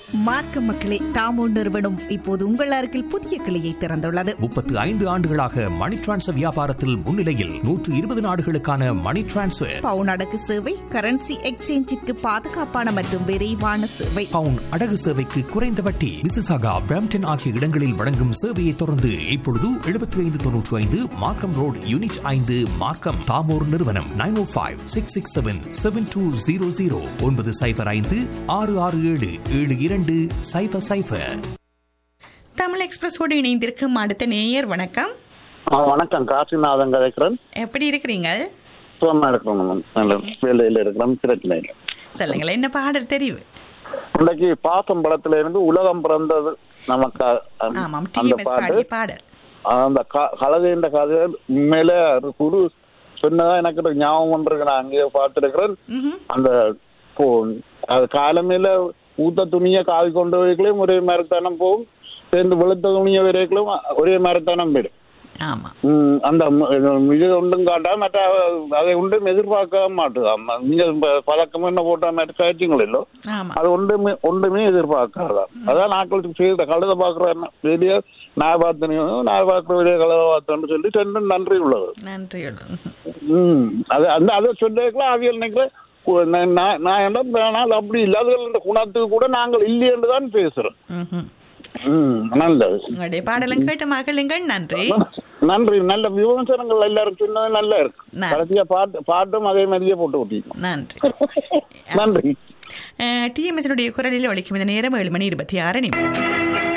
மார்க்க மக்களே தாமோ நிறுவனம் இப்போது உங்கள் அருகில் புதிய கிளையை திறந்துள்ளது முப்பத்து ஐந்து ஆண்டுகளாக மணி டிரான்ஸ்ஃபர் வியாபாரத்தில் முன்னிலையில் நூற்று இருபது நாடுகளுக்கான மணி டிரான்ஸ்ஃபர் பவுன் அடகு சேவை கரன்சி எக்ஸ்சேஞ்சிற்கு பாதுகாப்பான மற்றும் விரைவான சேவை பவுன் அடகு சேவைக்கு குறைந்த வட்டி மிசிசாகா பிராம்டன் ஆகிய இடங்களில் வழங்கும் சேவையை தொடர்ந்து இப்பொழுது எழுபத்தி ஐந்து தொன்னூற்றி ஐந்து மார்க்கம் ரோடு யூனிட் ஐந்து மார்க்கம் தாமோர் நிறுவனம் nine O five six six seven seven two zero zero ஒன்பது சைஃபர் ஐந்து ஆறு ஆறு ஏழு ஏழு இரண்டு சைஃபர் சைஃபர் தமிழ் எக்ஸ்பிரஸோடு இணைந்திருக்கும் அடுத்த நேயர் வணக்கம் ஆ, வணக்கம் காசிநாதன் கதைக்கிறேன் எப்படி இருக்கிறீங்க சுகமா இருக்கிறோம் மேம். நல்ல வேலையில இருக்கிறோம் பிரச்சனை இல்லை சொல்லுங்களேன் என்ன பாடல் தெரிவு இன்னைக்கு பாசம் படத்துல இருந்து உலகம் பிறந்தது நமக்கு அ- அந்த- ஆமாம் அந்த டிஎம்எஸ் பாட்டு பாடிய பாடல் அந்த க- கலதைன்ற கதை உண்மையில ஒரு குரு சொன்னதா எனக்கு ஒரு ஞாபகம் இருக்கு நான் அங்கேயே பார்த்துருக்கிறேன் ம்ஹும். அந்த போ- அது காலமையில ஊத்த துணியை காவி கொண்டு வரைக்கும் ஒரே மரத்தானம் போகும் சேர்ந்து வெளுத்த துணியை வரைக்கும் ஒரே மரத்தானம் போயிடும் ஆமா ம், அந்த ம- இது ஒன்றும் காட்டா மற்ற அதை ஒன்றும் எதிர்பார்க்க மாட்டுதான் நீங்க ப- பழக்கம் என்ன போட்டா மற்ற காய்ச்சிங்களோ ஆமா அது ஒன்றுமே ஒன்றுமே எதிர்பார்க்காதான் அதான் நாட்கள் செய்த கழுத பாக்குறேன் வெளியே நான் பார்த்தனையும் நான் பார்க்குற வெளியே கழுத பார்த்தேன்னு சொல்லி ரெண்டும் நன்றி உள்ளது நன்றி ம் அது அந்த அதை சொல்லிருக்கலாம் அவியல் நினைக்கிறேன் கு- நான் நான் நான் என்ன ஆனால் அப்படி இல்லாத இந்த குணத்துக்கு கூட நாங்கள் இல்லையென்று தான் பேசுறோம் ம்ஹும். ம் நல்லது உங்களுடைய பாடலும் கேட்டு மகளுங்கள் நன்றி நன்றி நல்ல விமர்சனங்கள் எல்லாரும் சொன்னது நல்லா இருக்கு நன்றி. கடைசியா பாட்டு பாட்டும் அதே மாதிரியே போட்டு விட்டீங்க நன்றி நன்றி டிஎம்எஸ்னுடைய குரலில் ஒழிக்கும் இந்த நேரம் ஏழு மணி இருபத்தி ஆறு நிமிடம்